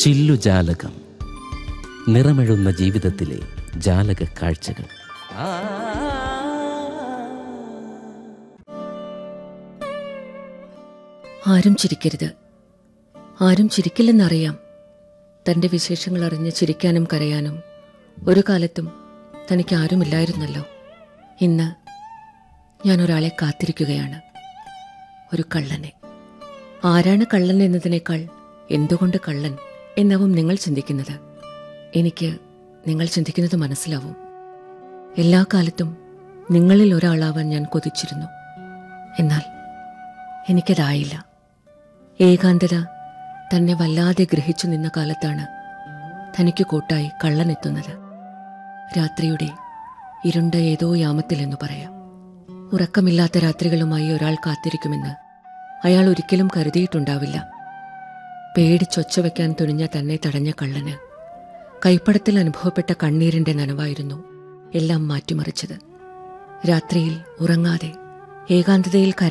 ചില്ലുജാലകം നിറമെഴുന്ന ജീവിതത്തിലെ ജാലക കാഴ്ചകൾ ആരും ചിരിക്കരുത് ആരും ചിരിക്കില്ലെന്നറിയാം തന്റെ വിശേഷങ്ങൾ അറിഞ്ഞ് ചിരിക്കാനും കരയാനും ഒരു കാലത്തും തനിക്ക് ആരുമില്ലായിരുന്നല്ലോ ഇന്ന് ഞാൻ ഒരാളെ കാത്തിരിക്കുകയാണ് ഒരു കള്ളനെ ആരാണ് കള്ളൻ എന്നതിനേക്കാൾ എന്തുകൊണ്ട് കള്ളൻ എന്നാവും നിങ്ങൾ ചിന്തിക്കുന്നത് എനിക്ക് നിങ്ങൾ ചിന്തിക്കുന്നത് മനസ്സിലാവും എല്ലാ കാലത്തും നിങ്ങളിൽ ഒരാളാവാൻ ഞാൻ കൊതിച്ചിരുന്നു എന്നാൽ എനിക്കതായില്ല ഏകാന്തത തന്നെ വല്ലാതെ ഗ്രഹിച്ചു നിന്ന കാലത്താണ് തനിക്ക് കൂട്ടായി കള്ളനെത്തുന്നത് രാത്രിയുടെ ഇരുണ്ട ഏതോ യാമത്തിലെന്നു പറയാം ഉറക്കമില്ലാത്ത രാത്രികളുമായി ഒരാൾ കാത്തിരിക്കുമെന്ന് അയാൾ ഒരിക്കലും കരുതിയിട്ടുണ്ടാവില്ല പേടിച്ചൊച്ച വയ്ക്കാൻ തുനിഞ്ഞ തന്നെ തടഞ്ഞ കള്ളന് കൈപ്പടത്തിൽ അനുഭവപ്പെട്ട കണ്ണീരിന്റെ നനവായിരുന്നു എല്ലാം മാറ്റിമറിച്ചത് രാത്രിയിൽ ഉറങ്ങാതെ ഏകാന്തതയിൽ കര